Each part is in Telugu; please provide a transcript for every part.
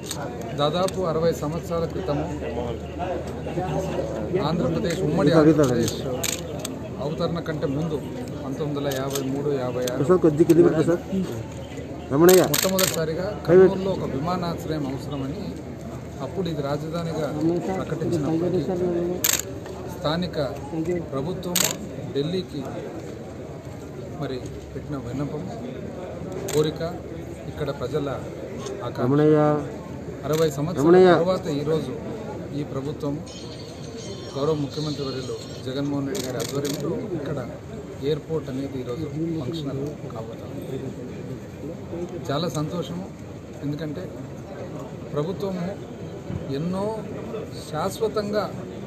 దాదాపు అరవై సంవత్సరాల క్రితం ఆంధ్రప్రదేశ్ ఉమ్మడి ఆంధ్రప్రదేశ్ అవతరణ కంటే ముందు పంతొమ్మిది వందల యాభై మూడు యాభై ఆరు సార్ కొద్ది కింది పెట్టు సార్ రమణయ్య మొట్టమొదటిసారిగా కర్నూలులో ఒక విమానాశ్రయం అవసరమని అప్పుడు ఇది రాజధానిగా ప్రకటించినప్పటికీ స్థానిక ప్రభుత్వం ఢిల్లీకి మరి పెట్టిన విన్నపం కోరిక ఇక్కడ ప్రజల ఆకాంక్ష రమణయ్య అరవై సంవత్సరాల రమణయ్య. తర్వాత ఈరోజు ఈ ప్రభుత్వం గౌరవ ముఖ్యమంత్రి వర్యులు జగన్మోహన్ రెడ్డి గారి ఆధ్వర్యంలో ఇక్కడ ఎయిర్పోర్ట్ అనేది ఈరోజు ఫంక్షనల్ కాబోతుంది చాలా సంతోషము ఎందుకంటే ప్రభుత్వము ఎన్నో శాశ్వతంగా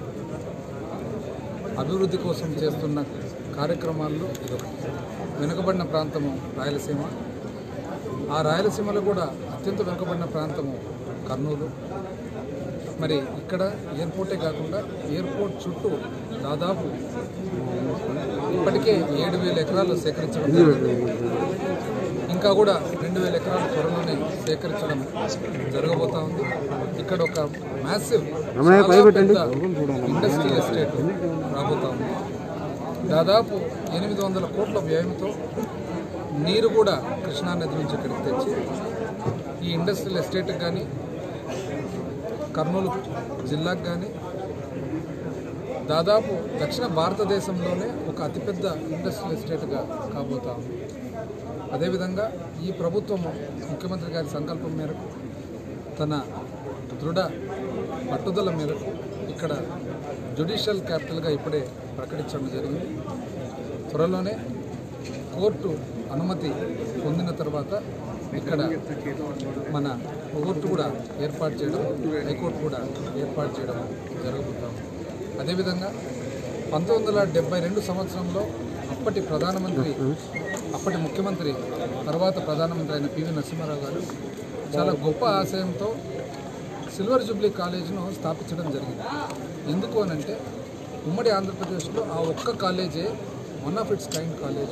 అభివృద్ధి కోసం చేస్తున్న కార్యక్రమాల్లో ఇదొకటి వెనుకబడిన ప్రాంతము రాయలసీమ ఆ రాయలసీమలో కూడా అత్యంత వెనుకబడిన ప్రాంతము కర్నూలు మరి ఇక్కడ ఎయిర్పోర్టే కాకుండా ఎయిర్పోర్ట్ చుట్టూ దాదాపు ఇప్పటికే ఏడు వేల ఎకరాలు సేకరించడం జరిగింది ఇంకా కూడా రెండు వేల ఎకరాలు త్వరలోనే సేకరించడం జరగబోతా ఉంది ఇక్కడ ఒక మ్యాసివ్ రమణయ్య, పై పెట్టండి. ఇండస్ట్రియల్ ఎస్టేట్ రాబోతా ఉంది దాదాపు ఎనిమిది వందల కోట్ల వ్యయంతో నీరు కూడా కృష్ణానది నుంచి ఇక్కడికి తెచ్చి ఈ ఇండస్ట్రియల్ ఎస్టేట్కి కానీ కర్నూలు జిల్లాకు కానీ దాదాపు దక్షిణ భారతదేశంలోనే ఒక అతిపెద్ద ఇండస్ట్రియల్ ఎస్టేట్గా కాబోతా ఉంది అదేవిధంగా ఈ ప్రభుత్వము ముఖ్యమంత్రి గారి సంకల్పం మేరకు తన దృఢ పట్టుదల మేరకు ఇక్కడ జ్యుడిషియల్ క్యాపిటల్గా ఇప్పుడే ప్రకటించడం జరిగింది త్వరలోనే కోర్టు అనుమతి పొందిన తర్వాత ఇక్కడ మన కోర్టు కూడా ఏర్పాటు చేయడం హైకోర్టు కూడా ఏర్పాటు చేయడం జరగబోతాం అదేవిధంగా పంతొమ్మిది వందల డెబ్బై రెండు సంవత్సరంలో అప్పటి ప్రధానమంత్రి అప్పటి ముఖ్యమంత్రి తర్వాత ప్రధానమంత్రి అయిన పివి నరసింహారావు గారు చాలా గొప్ప ఆశయంతో సిల్వర్ జూబ్లీ కాలేజ్ను స్థాపించడం జరిగింది ఎందుకు అని అంటే ఉమ్మడి ఆంధ్రప్రదేశ్లో ఆ ఒక్క కాలేజే one of its kind college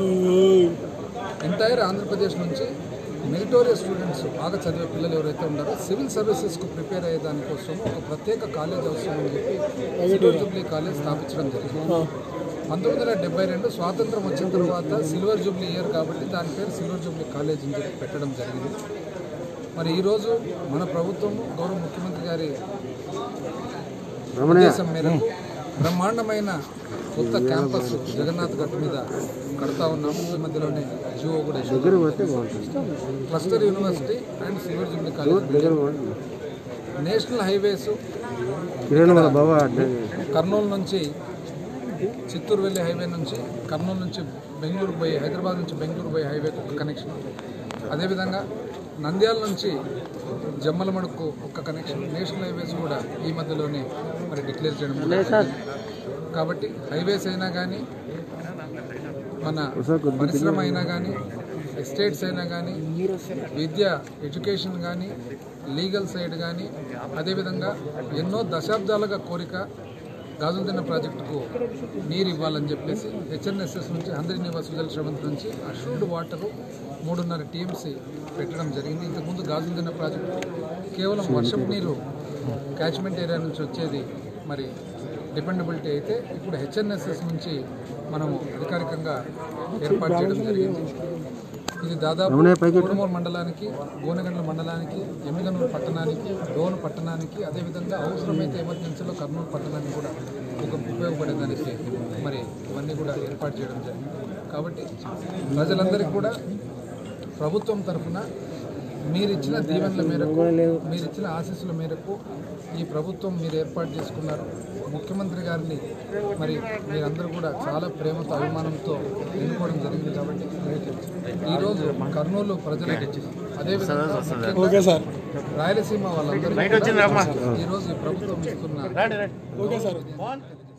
entire Andhra Pradesh నుంచి మెరిటోరియస్ స్టూడెంట్స్ బాగా చదివే పిల్లలు ఎవరైతే ఉన్నారో సివిల్ సర్వీసెస్కు ప్రిపేర్ అయ్యే దానికోసం ఒక ప్రత్యేక కాలేజ్ అవసరం అని చెప్పి సిల్వర్ జూబ్లీ కాలేజ్ స్థాపించడం జరిగింది పంతొమ్మిది వందల డెబ్బై రెండు స్వాతంత్రం వచ్చిన తర్వాత సిల్వర్ జూబ్లీ ఇయర్ కాబట్టి దాని పేరు సిల్వర్ జూబ్లీ కాలేజ్ అని చెప్పి పెట్టడం జరిగింది మరి ఈరోజు మన ప్రభుత్వం గౌరవ ముఖ్యమంత్రి గారి రమణయ్య ఉద్దేశం మేరకు బ్రహ్మాండమైన కొత్త క్యాంపస్ జగన్నాథ్ గట్ మీద కడతా ఉన్నాము ఈ మధ్యలోనే జియో కూడా ఇష్యూ దగ్గర పోతే బాగుంటుంది cluster university and silver jubilee college దగ్గర బాగుంటుంది నేషనల్ హైవేస్ కిరణ్ వాళ్ళ బాబా అడ్డ కర్నూలు నుంచి చిత్తూరు వెళ్ళే హైవే నుంచి కర్నూలు నుంచి బెంగళూరు పోయి హైదరాబాద్ నుంచి బెంగళూరు పోయే హైవేకి ఒక కనెక్షన్ అదేవిధంగా నంద్యాల నుంచి జమ్మలమడుకు ఒక కనెక్షన్ నేషనల్ హైవేస్ కూడా ఈ మధ్యలోనే మరి డిక్లేర్ చేయడం కూడా జరిగింది. కాబట్టి హైవేస్ అయినా కానీ మన పరిశ్రమ అయినా కానీ ఎస్టేట్స్ అయినా కానీ విద్య ఎడ్యుకేషన్ కానీ లీగల్ సైడ్ కానీ అదేవిధంగా ఎన్నో దశాబ్దాలుగా కోరిక గాజుల్దిన్న ప్రాజెక్టుకు నీరు ఇవ్వాలని చెప్పేసి హెచ్ఎన్ఎస్ఎస్ నుంచి హంద్రి నివాస్ సుజల శ్రవంత్ నుంచి అష్యూర్డ్ వాటరు మూడున్నర టీఎంసీ పెట్టడం జరిగింది ఇంతకుముందు గాజుల్దిన్న ప్రాజెక్టు కేవలం వర్షపు నీరు క్యాచ్మెంట్ ఏరియా నుంచి వచ్చేది మరి డిపెండబిలిటీ అయితే ఇప్పుడు హెచ్ఎన్ఎస్ఎస్ నుంచి మనము అధికారికంగా ఏర్పాటు చేయడం జరిగింది ఇది దాదాపు రమణయ్య పైకి కోడుమూరు మండలానికి గోనగండ్ల మండలానికి ఎమ్మిగనూరు పట్టణానికి డోన్ పట్టణానికి అదేవిధంగా అవసరమైతే ఎమర్జెన్సీలో కర్నూలు పట్టణానికి కూడా ఒక ఉపయోగపడేదానికి మరి ఇవన్నీ కూడా ఏర్పాటు చేయడం జరిగింది కాబట్టి ప్రజలందరికీ కూడా ప్రభుత్వం తరఫున మీరిచ్చిన దీవెనల మేరకు మీరిచ్చిన ఆశీస్సుల మేరకు ఈ ప్రభుత్వం మీరు ఏర్పాటు చేసుకున్నారు ముఖ్యమంత్రి గారిని మరి మీరందరూ కూడా చాలా ప్రేమతో అభిమానంతో ఎన్నుకోవడం జరిగింది కాబట్టి ఈరోజు కర్నూలు ప్రజలకి అదేవిధంగా ముఖ్యంగా రాయలసీమ వాళ్ళందరూ ఈరోజు ఈ ప్రభుత్వం ఇస్తున్న